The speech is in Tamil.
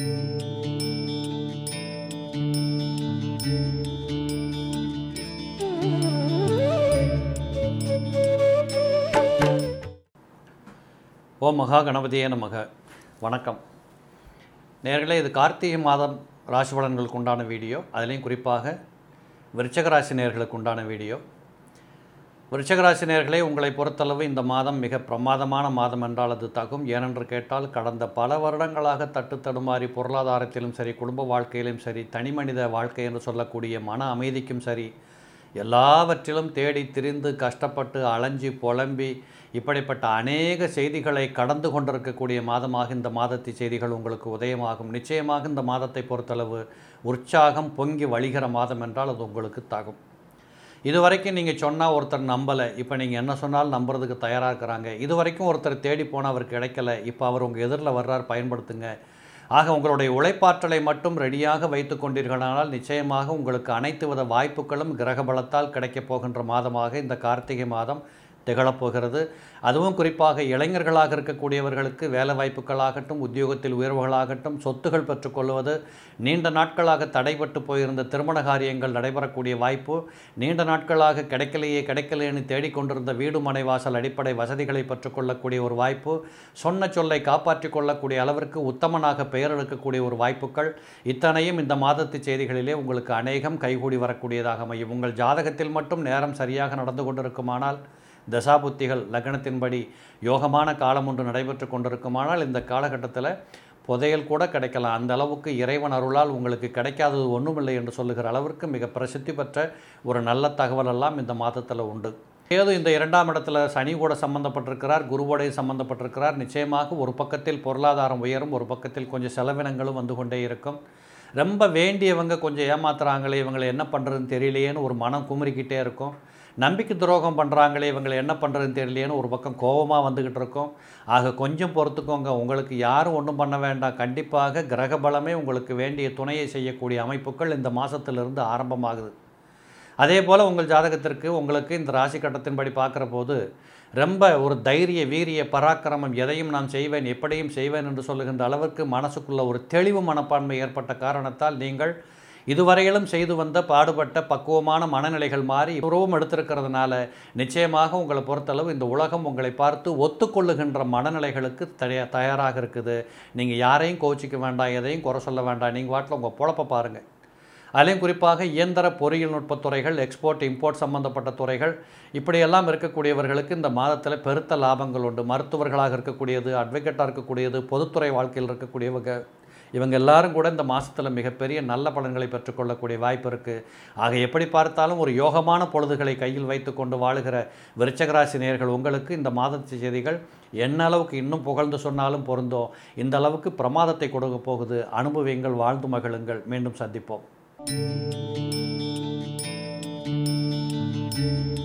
ஓம் மகா கணபதியே நமக வணக்கம் நேர்களே இது கார்த்திகை மாதம் ராசி பலன்களுக்கு உண்டான வீடியோ அதுலேயும் குறிப்பாக விருச்சக ராசி நேர்களுக்கு உண்டான வீடியோ விருச்சக ராசி நேர்களே உங்களை பொறுத்தளவு இந்த மாதம் மிக பிரமாதமான மாதம் என்றால் அது தகும் ஏனென்று கேட்டால் கடந்த பல வருடங்களாக தட்டு தடுமாறி பொருளாதாரத்திலும் சரி குடும்ப வாழ்க்கையிலும் சரி தனிமனித வாழ்க்கை என்று சொல்லக்கூடிய மன அமைதிக்கும் சரி எல்லாவற்றிலும் தேடி திரிந்து கஷ்டப்பட்டு அலைஞ்சி புலம்பி இப்படிப்பட்ட அநேக செய்திகளை கடந்து கொண்டிருக்கக்கூடிய மாதமாக இந்த மாதத்து செய்திகள் உங்களுக்கு உதயமாகும் நிச்சயமாக இந்த மாதத்தை பொறுத்தளவு உற்சாகம் பொங்கி வழிகிற மாதம் என்றால் அது உங்களுக்கு தாகும் இதுவரைக்கும் நீங்கள் சொன்னால் ஒருத்தர் நம்பலை இப்போ நீங்கள் என்ன சொன்னாலும் நம்புறதுக்கு தயாராக இருக்கிறாங்க இது வரைக்கும் ஒருத்தர் தேடி போனால் அவருக்கு கிடைக்கல இப்போ அவர் உங்கள் எதிரில் வர்றார் பயன்படுத்துங்க ஆக உங்களுடைய உழைப்பாற்றலை மட்டும் ரெடியாக வைத்து கொண்டீர்களானால் நிச்சயமாக உங்களுக்கு அனைத்து வித வாய்ப்புகளும் கிரக பலத்தால் கிடைக்கப் போகின்ற மாதமாக இந்த கார்த்திகை மாதம் திகழப்போகிறது அதுவும் குறிப்பாக இளைஞர்களாக இருக்கக்கூடியவர்களுக்கு வேலை வாய்ப்புகளாகட்டும் உத்தியோகத்தில் உயர்வுகளாகட்டும் சொத்துகள் பெற்றுக்கொள்வது நீண்ட நாட்களாக தடைபட்டு போயிருந்த திருமண காரியங்கள் நடைபெறக்கூடிய வாய்ப்பு நீண்ட நாட்களாக கிடைக்கலையே கிடைக்கலையேன்னு தேடிக்கொண்டிருந்த வீடு மனை வாசல் அடிப்படை வசதிகளை பெற்றுக்கொள்ளக்கூடிய ஒரு வாய்ப்பு சொன்ன சொல்லை காப்பாற்றிக் கொள்ளக்கூடிய அளவிற்கு உத்தமனாக பெயர் எடுக்கக்கூடிய ஒரு வாய்ப்புகள் இத்தனையும் இந்த மாதத்து செய்திகளிலே உங்களுக்கு அநேகம் கைகூடி வரக்கூடியதாக அமையும் உங்கள் ஜாதகத்தில் மட்டும் நேரம் சரியாக நடந்து கொண்டிருக்குமானால் தசாபுத்திகள் லக்னத்தின்படி யோகமான காலம் ஒன்று நடைபெற்று கொண்டிருக்குமானால் இந்த காலகட்டத்தில் புதையல் கூட கிடைக்கலாம் அந்த அளவுக்கு இறைவன் அருளால் உங்களுக்கு கிடைக்காதது ஒன்றுமில்லை என்று சொல்லுகிற அளவிற்கு மிக பிரசித்தி பெற்ற ஒரு நல்ல தகவல் எல்லாம் இந்த மாதத்தில் உண்டு ஏதோ இந்த இரண்டாம் இடத்துல சனி கூட சம்பந்தப்பட்டிருக்கிறார் குருவோடையும் சம்பந்தப்பட்டிருக்கிறார் நிச்சயமாக ஒரு பக்கத்தில் பொருளாதாரம் உயரும் ஒரு பக்கத்தில் கொஞ்சம் செலவினங்களும் வந்து கொண்டே இருக்கும் ரொம்ப வேண்டியவங்க கொஞ்சம் ஏமாத்துறாங்களே இவங்களை என்ன பண்ணுறதுன்னு தெரியலையேன்னு ஒரு மனம் குமுறிக்கிட்டே இருக்கும் நம்பிக்கை துரோகம் பண்ணுறாங்களே இவங்களை என்ன பண்ணுறதுன்னு தெரியலையேன்னு ஒரு பக்கம் கோபமாக வந்துக்கிட்டு இருக்கும் ஆக கொஞ்சம் பொறுத்துக்கோங்க உங்களுக்கு யாரும் ஒன்றும் பண்ண வேண்டாம் கண்டிப்பாக கிரக பலமே உங்களுக்கு வேண்டிய துணையை செய்யக்கூடிய அமைப்புகள் இந்த மாதத்திலிருந்து ஆரம்பமாகுது அதே போல் உங்கள் ஜாதகத்திற்கு உங்களுக்கு இந்த ராசி கட்டத்தின்படி பார்க்குற போது ரொம்ப ஒரு தைரிய வீரிய பராக்கிரமம் எதையும் நான் செய்வேன் எப்படியும் செய்வேன் என்று சொல்லுகின்ற அளவிற்கு மனசுக்குள்ள ஒரு தெளிவு மனப்பான்மை ஏற்பட்ட காரணத்தால் நீங்கள் இதுவரையிலும் செய்து வந்த பாடுபட்ட பக்குவமான மனநிலைகள் மாறி உருவம் எடுத்திருக்கிறதுனால நிச்சயமாக உங்களை பொறுத்தளவு இந்த உலகம் உங்களை பார்த்து ஒத்துக்கொள்ளுகின்ற மனநிலைகளுக்கு தய தயாராக இருக்குது நீங்கள் யாரையும் கோச்சிக்க வேண்டாம் எதையும் குறை சொல்ல வேண்டாம் நீங்கள் வாட்டில் உங்கள் பொழப்ப பாருங்கள் அதிலையும் குறிப்பாக இயந்திர பொறியியல் நுட்பத் துறைகள் எக்ஸ்போர்ட் இம்போர்ட் சம்பந்தப்பட்ட துறைகள் இப்படியெல்லாம் இருக்கக்கூடியவர்களுக்கு இந்த மாதத்தில் பெருத்த லாபங்கள் உண்டு மருத்துவர்களாக இருக்கக்கூடியது அட்வொகேட்டாக இருக்கக்கூடியது பொதுத்துறை வாழ்க்கையில் இருக்கக்கூடியவங்க இவங்க எல்லாரும் கூட இந்த மாதத்தில் மிகப்பெரிய நல்ல பலன்களை பெற்றுக்கொள்ளக்கூடிய வாய்ப்பு இருக்குது ஆக எப்படி பார்த்தாலும் ஒரு யோகமான பொழுதுகளை கையில் வைத்து கொண்டு வாழுகிற விருச்சகராசி நேயர்கள் உங்களுக்கு இந்த மாதத்து செய்திகள் என்ன அளவுக்கு இன்னும் புகழ்ந்து சொன்னாலும் பொருந்தோம் இந்த அளவுக்கு பிரமாதத்தை கொடுக்க போகுது அனுபவியுங்கள் வாழ்ந்து மகிழுங்கள் மீண்டும் சந்திப்போம்